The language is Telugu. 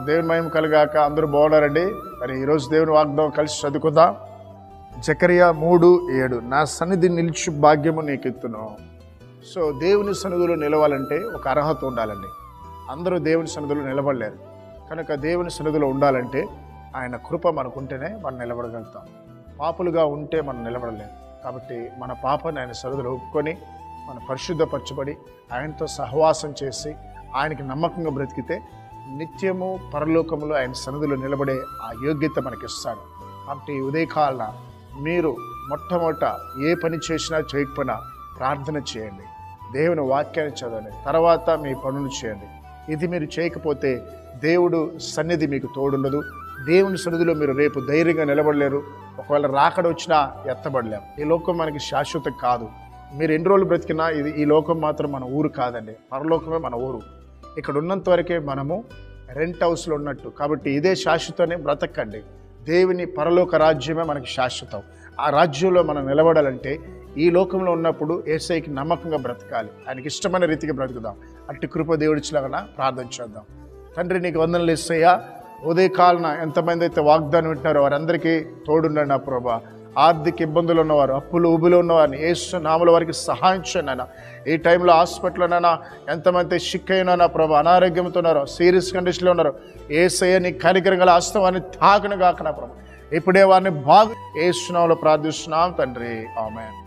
దేవుని మహిమ కలుగాక అందరూ బాగున్నారండి మరి ఈరోజు దేవుని వాగ్దానం కలిసి చదువుకుందాం జకరియా మూడు ఏడు నా సన్నిధి నిలిచి భాగ్యము నీకు ఎత్తును సో దేవుని సన్నిధిలో నిలవాలంటే ఒక అర్హత ఉండాలండి అందరూ దేవుని సన్నిధిలో నిలబడలేరు కనుక దేవుని సన్నిధిలో ఉండాలంటే ఆయన కృప మనకుంటేనే మనం నిలబడగలుగుతాం పాపులుగా ఉంటే మనం నిలబడలేము కాబట్టి మన పాపని ఆయన సన్నిధిలో ఒప్పుకొని మన పరిశుద్ధపరచబడి ఆయనతో సహవాసం చేసి ఆయనకి నమ్మకంగా బ్రతికితే నిత్యము పరలోకములో ఆయన సన్నిధిలో నిలబడే ఆ యోగ్యత మనకిస్తాడు కాబట్టి ఈ ఉదయకాలన మీరు మొట్టమొదట ఏ పని చేసినా చేయకపోయినా ప్రార్థన చేయండి దేవుని వాక్యాన్ని చదవండి తర్వాత మీ పనులు చేయండి ఇది మీరు చేయకపోతే దేవుడు సన్నిధి మీకు తోడుండదు దేవుని సన్నిధిలో మీరు రేపు ధైర్యంగా నిలబడలేరు ఒకవేళ రాకడ వచ్చినా ఎత్తబడలేము ఈ లోకం మనకి శాశ్వతం కాదు మీరు ఎన్ని రోజులు బ్రతికినా ఇది ఈ లోకం మాత్రం మన ఊరు కాదండి పరలోకమే మన ఊరు ఇక్కడ ఉన్నంత వరకే మనము రెంట్ హౌస్లో ఉన్నట్టు కాబట్టి ఇదే శాశ్వతనే బ్రతకండి దేవుని పరలోక రాజ్యమే మనకి శాశ్వతం ఆ రాజ్యంలో మనం నిలబడాలంటే ఈ లోకంలో ఉన్నప్పుడు ఏసైకి నమ్మకంగా బ్రతకాలి ఆయనకి ఇష్టమైన రీతిగా బ్రతుకుదాం అట్టి కృప దేవుడిచ్చిలాగా ప్రార్థన చేద్దాం తండ్రి నీకు వందనలు ఇస్తాయా ఉదయకాలన ఎంతమంది అయితే వాగ్దానం వింటున్నారో వారందరికీ తోడుండండి నా ప్రభా ఆర్థిక ఇబ్బందులు ఉన్నవారు అప్పులు ఉబులు ఉన్నవారిని ఏసు నామల వారికి సహాయం చేయండి నాన్న ఈ టైంలో హాస్పిటల్లోనైనా ఎంతమంది సిక్ అయినా ప్రభా అనారోగ్యంతో ఉన్నారో సీరియస్ కండిషన్లో ఉన్నారో ఏసయ్య నీ కనికరం గల హస్తవాన్ని తాకను గాక నా ప్రభా ఇప్పుడే వారిని బాగు ఏసునామలో ప్రార్థిస్తున్నాం తండ్రి ఆమె